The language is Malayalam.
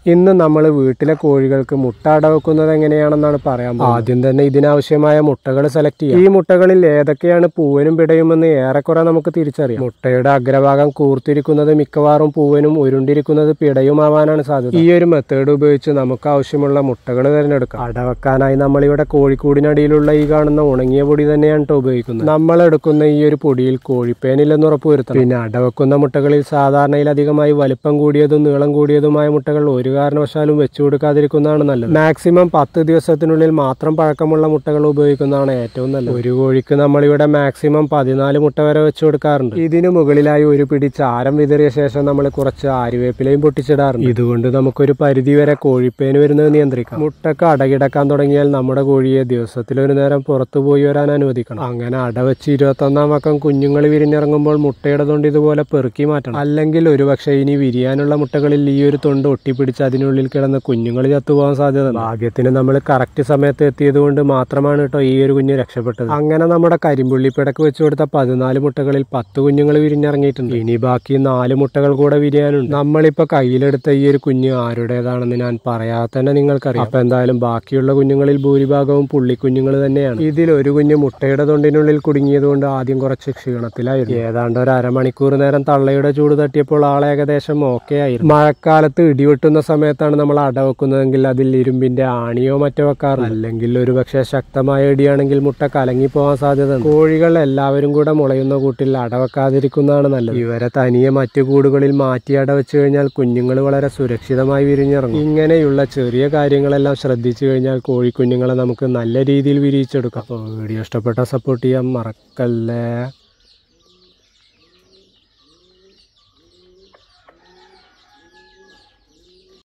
ഇന്ന് നമ്മൾ വീട്ടിലെ കോഴികൾക്ക് മുട്ട അടവെക്കുന്നത് എങ്ങനെയാണെന്നാണ് പറയാൻ പോകുന്നത്. ആദ്യം തന്നെ ഇതിനാവശ്യമായ മുട്ടകൾ സെലക്ട് ചെയ്യാം ഈ മുട്ടകളിൽ ഏതൊക്കെയാണ് പൂവനും പിടയുമെന്ന് ഏറെക്കുറെ നമുക്ക് തിരിച്ചറിയാം മുട്ടയുടെ അഗ്രഭാഗം കൂർത്തിരിക്കുന്നത് മിക്കവാറും പൂവനും ഉരുണ്ടിരിക്കുന്നത് പിടയുമാവാനാണ് സാധ്യത ഈ ഒരു മെത്തേഡ് ഉപയോഗിച്ച് നമുക്ക് ആവശ്യമുള്ള മുട്ടകൾ തിരഞ്ഞെടുക്കാം അടവെക്കാനായി നമ്മളിവിടെ കോഴിക്കൂടിനടിയിലുള്ള ഈ കാണുന്ന ഉണങ്ങിയ പൊടി തന്നെയാണ് ട്ടോ ഉപയോഗിക്കുന്നത് നമ്മൾ എടുക്കുന്ന ഈ ഒരു പൊടിയിൽ കോഴിപ്പേനില്ലെന്ന് ഉറപ്പുവരുത്തണം പിന്നെ അടവെക്കുന്ന മുട്ടകളിൽ സാധാരണയിലധികമായി വലിപ്പം കൂടിയതും നീളം കൂടിയതുമായ മുട്ടകൾ ഒരു കാരണവശാലും വെച്ചു കൊടുക്കാതിരിക്കുന്നതാണ് നല്ലത് മാക്സിമം പത്ത് ദിവസത്തിനുള്ളിൽ മാത്രം പഴക്കമുള്ള മുട്ടകൾ ഉപയോഗിക്കുന്നതാണ് ഏറ്റവും നല്ലത് ഒരു കോഴിക്ക് നമ്മളിവിടെ മാക്സിമം പതിനാല് മുട്ട വരെ വെച്ചു കൊടുക്കാറുണ്ട് ഇതിനു മുകളിലായി ഒരു പിടി ചാരം വിതറിയ ശേഷം നമ്മൾ കുറച്ച് ആര്യവേപ്പിലയും പൊട്ടിച്ചിടാറുണ്ട് ഇതുകൊണ്ട് നമുക്കൊരു പരിധി വരെ കോഴിപ്പേന് വരുന്നത് നിയന്ത്രിക്കാം മുട്ടക്ക് അടകിടക്കാൻ തുടങ്ങിയാൽ നമ്മുടെ കോഴിയെ ദിവസത്തിൽ ഒരു നേരം പുറത്തു പോയി വരാൻ അനുവദിക്കണം അങ്ങനെ അടവെച്ച് ഇരുപത്തൊന്നാം പക്കം കുഞ്ഞുങ്ങൾ വിരിഞ്ഞിറങ്ങുമ്പോൾ മുട്ടയുടെ തൊണ്ട് ഇതുപോലെ പെറുക്കി മാറ്റണം അല്ലെങ്കിൽ ഒരുപക്ഷെ ഇനി വിരിയാനുള്ള മുട്ടകളിൽ ഈ ഒരു തൊണ്ട് ഒട്ടിപ്പിടിച്ച് അതിനുള്ളിൽ കിടന്ന് കുഞ്ഞുങ്ങൾ ചത്തുപോകാൻ സാധ്യത ഭാഗ്യത്തിന് നമ്മൾ കറക്റ്റ് സമയത്ത് എത്തിയത് കൊണ്ട് മാത്രമാണ് കേട്ടോ ഈ ഒരു കുഞ്ഞ് രക്ഷപ്പെട്ടത് അങ്ങനെ നമ്മുടെ കരിമ്പുള്ളി പിടക്ക് വെച്ച് കൊടുത്ത പതിനാല് മുട്ടകളിൽ പത്ത് കുഞ്ഞുങ്ങൾ വിരിഞ്ഞിറങ്ങിയിട്ടുണ്ട് ഇനി ബാക്കി നാല് മുട്ടകൾ കൂടെ വിരിയാനുണ്ട് നമ്മളിപ്പോ കയ്യിലെടുത്ത ഈ ഒരു കുഞ്ഞ് ആരുടേതാണെന്ന് ഞാൻ പറയാതെ തന്നെ നിങ്ങൾക്കറിയാം അപ്പൊ എന്തായാലും ബാക്കിയുള്ള കുഞ്ഞുങ്ങളിൽ ഭൂരിഭാഗവും പുള്ളിക്കുഞ്ഞുങ്ങൾ തന്നെയാണ് ഇതിൽ ഒരു കുഞ്ഞ് മുട്ടയുടെ തൊണ്ടിനുള്ളിൽ കുടുങ്ങിയത് കൊണ്ട് ആദ്യം കുറച്ച് ക്ഷീണത്തിലായിരുന്നു ഏതാണ്ട് ഒരു അരമണിക്കൂർ നേരം തള്ളയുടെ ചൂട് തട്ടിയപ്പോൾ ആൾ ഏകദേശം ഓക്കെ ആയിരുന്നു മഴക്കാലത്ത് ഇടിവെട്ടുന്ന സമയത്താണ് നമ്മൾ അടവെക്കുന്നതെങ്കിൽ അതിൽ ഇരുമ്പിന്റെ ആണിയോ മറ്റോ വെക്കാറ് അല്ലെങ്കിൽ ഒരു പക്ഷേ ശക്തമായ ഇടിയാണെങ്കിൽ മുട്ട കലങ്ങി പോകാൻ സാധ്യത കോഴികൾ എല്ലാവരും കൂടെ മുളയുന്ന കൂട്ടിൽ അടവെക്കാതിരിക്കുന്നതാണ് നല്ലത് ഇവരെ തനിയെ മറ്റു കൂടുകളിൽ മാറ്റി അടവെച്ചു കഴിഞ്ഞാൽ കുഞ്ഞുങ്ങൾ വളരെ സുരക്ഷിതമായി വിരിഞ്ഞിറങ്ങും ഇങ്ങനെയുള്ള ചെറിയ കാര്യങ്ങളെല്ലാം ശ്രദ്ധിച്ചു കഴിഞ്ഞാൽ കോഴിക്കുഞ്ഞുങ്ങളെ നമുക്ക് നല്ല രീതിയിൽ വിരിയിച്ചെടുക്കാം അപ്പോൾ വീഡിയോ ഇഷ്ടപ്പെട്ട സപ്പോർട്ട് ചെയ്യാൻ മറക്കല്ലേ